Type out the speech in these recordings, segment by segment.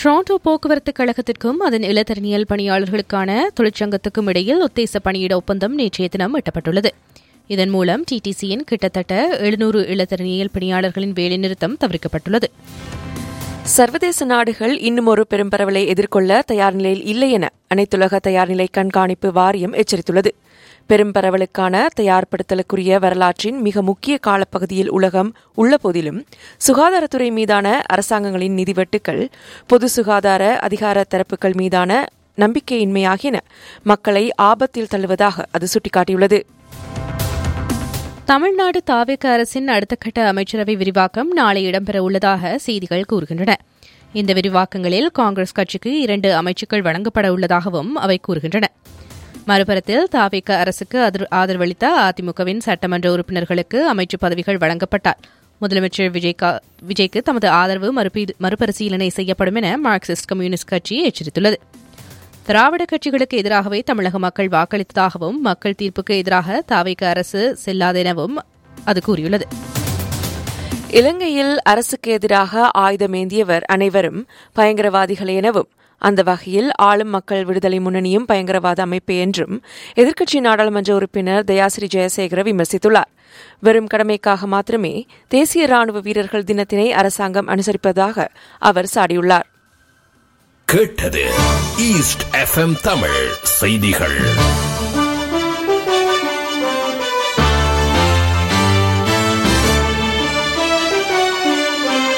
Toronto போக்குவரத்து கழகத்திற்கும் அதன் இளத்தரணியல் பணியாளர்களுக்கான தொழிற்சங்கத்துக்கும் இடையில் உத்தேச பணியிட ஒப்பந்தம் நேற்றைய தினம் எட்டப்பட்டுள்ளது இதன் மூலம் டிடிசியின் கிட்டத்தட்ட எழுநூறு இளத்தரணியல் பணியாளர்களின் வேலைநிறுத்தம் தவிர்க்கப்பட்டுள்ளது சர்வதேச நாடுகள் இன்னும் ஒரு பெரும் பரவலை எதிர்கொள்ள தயார் நிலையில் இல்லை என அனைத்துலக தயார்நிலை கண்காணிப்பு வாரியம் எச்சரித்துள்ளது பெரும் பரவலுக்கான தயார்படுத்தலுக்குரிய வரலாற்றின் மிக முக்கிய காலப்பகுதியில் உலகம் உள்ள போதிலும் சுகாதாரத்துறை மீதான அரசாங்கங்களின் நிதிவெட்டுக்கள் பொது சுகாதார அதிகார தரப்புகள் மீதான நம்பிக்கையின்மை ஆகியன மக்களை ஆபத்தில் தள்ளுவதாக அது சுட்டிக்காட்டியுள்ளது தமிழ்நாடு தாவேக அரசின் அடுத்த கட்ட அமைச்சரவை விரிவாக்கம் நாளை இடம்பெற உள்ளதாக செய்திகள் கூறுகின்றன இந்த விரிவாக்கங்களில் காங்கிரஸ் கட்சிக்கு இரண்டு அமைச்சுக்கள் வழங்கப்பட உள்ளதாகவும் அவை கூறுகின்றன மறுபுறத்தில் தாவேக அரசுக்கு ஆதரவளித்த அதிமுகவின் சட்டமன்ற உறுப்பினர்களுக்கு அமைச்சு பதவிகள் வழங்கப்பட்டால் முதலமைச்சர் விஜய்க்கு தமது ஆதரவு மறுபரிசீலனை செய்யப்படும் என மார்க்சிஸ்ட் கம்யூனிஸ்ட் கட்சி எச்சரித்துள்ளது திராவிட கட்சிகளுக்கு எதிராகவே தமிழக மக்கள் வாக்களித்ததாகவும் மக்கள் தீர்ப்புக்கு எதிராக தாவைக்கு அரசு செல்லாது எனவும் அது கூறியுள்ளது இலங்கையில் அரசுக்கு எதிராக ஆயுதமேந்தியவர் அனைவரும் பயங்கரவாதிகள் எனவும் அந்த வகையில் ஆளும் மக்கள் விடுதலை முன்னணியும் பயங்கரவாத அமைப்பு என்றும் எதிர்க்கட்சி நாடாளுமன்ற உறுப்பினர் தயாசிரி ஜெயசேகர விமர்சித்துள்ளார் வெறும் கடமைக்காக மாத்திரமே தேசிய ராணுவ வீரர்கள் தினத்தினை அரசாங்கம் அனுசரிப்பதாக அவர் சாடியுள்ளார் கேட்டது ஈஸ்ட் எஃப்எம் தமிழ் செய்திகள்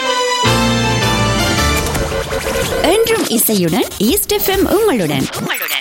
என்றும் இசையுடன் ஈஸ்ட் எஃப்எம் உங்களுடன்